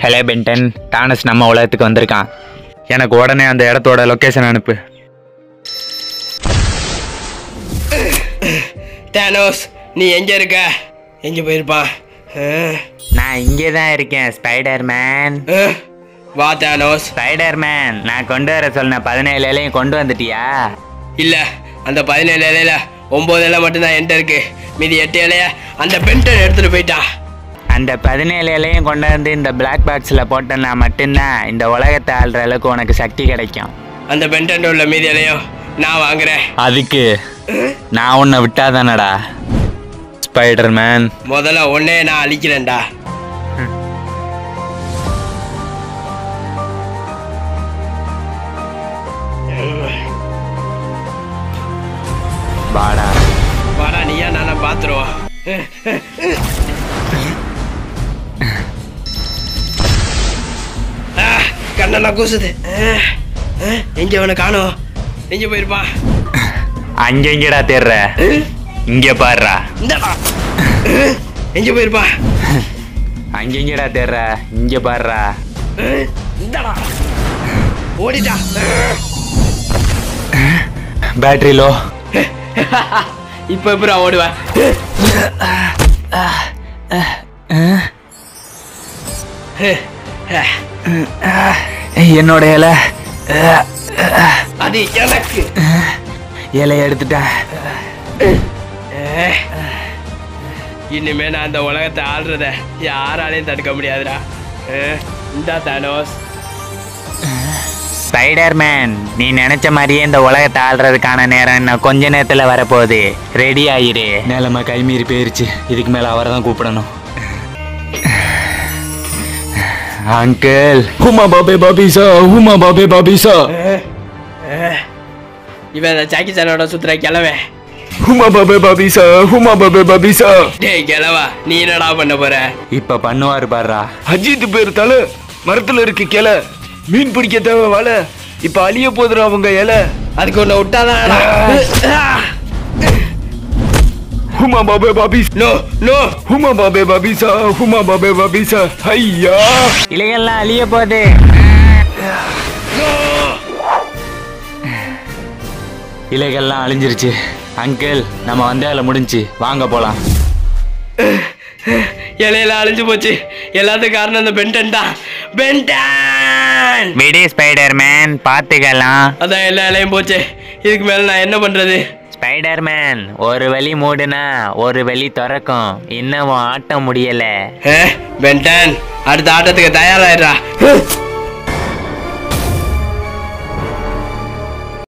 Hello Ben 10 Thanos நம்ம உலகத்துக்கு வந்திருக்கான் எனக்கு உடனே அந்த இடத்தோட லொக்கேஷன் அனுப்பு தேனோஸ் நீ எங்க இருக்க எங்க போயிருப்பான் ஆ? நான் இங்கே தான் இருக்கேன் ஸ்பைடர் மேன் ஆ? வா தேனோஸ் ஸ்பைடர் மேன் நான் கொண்டு வர சொன்ன பதினேழு இலையும் கொண்டு வந்துட்டியா இல்ல அந்த பதினேழு இலையில ஒன்பது இலை மட்டும்தான் என்கிட்ட இருக்கு மீதி எட்டு இலைய அந்த பென்டன் எடுத்துட்டு போயிட்டான் அந்த பதினேழு இலையும் கொண்டு வந்து இந்த பிளாக் பாக்ஸில் போட்டேன்னா மட்டும்தான் இந்த உலகத்தை ஆள்ற அளவுக்கு உனக்கு சக்தி கிடைக்கும் அந்த பென்டன் உள்ள மீதி இலையும் நான் வாங்குறேன் அதுக்கு நான் உன்னை விட்டாதானடா ஸ்பைடர் மேன் முதல்ல ஒன்னே நான் அழிக்கிறேன்டா வாடா வாடா நீயா நானா பாத்துருவோம் கண்ணெல்லாம் கூசுது ஆ, ஆ, எங்க அவனை காணோம் எங்க போயிருப்பான் அங்க எங்கடா தேடுற இங்க பாருடா இந்தடா ஆ, எங்க போயிருப்பான் அங்க எங்கடா தேடுற இங்க பாருடா ஆ, இந்தடா ஓடிட்டா பேட்டரி லோ இப்ப எப்படி ஓடுவேன் என்னோட இலை அது எனக்கு இலைய எடுத்துட்டேன் இனிமே நான் அந்த உலகத்தை ஆள்றத யாராலையும் தடுக்க முடியாதுடா அஹ், இந்தா தானோஸ் ஸ்பைடர் மேன் நீ நினைச்ச மாதிரியே இந்த உலகத்தை ஆள்றதுக்கான நேரம் இன்னும் கொஞ்ச நேரத்துல வரப்போகுது ரெடி ஆயிரு நிலைமை கைமீறி போயிருச்சு இதுக்கு மேல அவரை தான் கூப்பிடணும் அங்கிள் ஹுமா பாபே பாபிசா ஹுமா பாபே பாபிசா இவன் அந்த ஜாக்கி சானோட சுத்துற கிழவன் ஹுமா பாபே பாபிசா ஹுமா பாபே பாபிசா டேய் கிழவா நீ என்னடா பண்ண போற இப்ப பண்ணுவாரு பாருடா அஜித் பேர் தலை மரத்துல இருக்கு கிளை மீன் பிடிக்க தேவை வலை இப்ப அழிய போதுடா அவங்க இலை அதுக்கு ஒண்ணு விட்டாதான் ஹுமா பாபே பாபிஸ் நோ நோ ஹுமா பாபே பாபிசா ஹுமா பாபே பாபிசா ஐயா இலைகள்லாம் அழிய போகுது இலைகள்லாம் அழிஞ்சிருச்சு அங்கிள் நம்ம வந்த வேலை முடிஞ்சு வாங்க போலாம் இலையில அழிஞ்சு போச்சு எல்லாத்துக்கும் காரணம் அந்த பென்டன் தான் பென்டன் விடி ஸ்பைடர் மேன் பார்த்துக்கலாம் அதான் எல்லா இலையும் போச்சு இதுக்கு மேல நான் என்ன பண்றது ஸ்பைடர் மேன் ஒரு வழி மூடுனா ஒரு வழி திறக்கும் இன்னும் உன் ஆட்டம் முடியல அஹ், பென்டன் அடுத்த ஆட்டத்துக்கு தயாராயிடுறா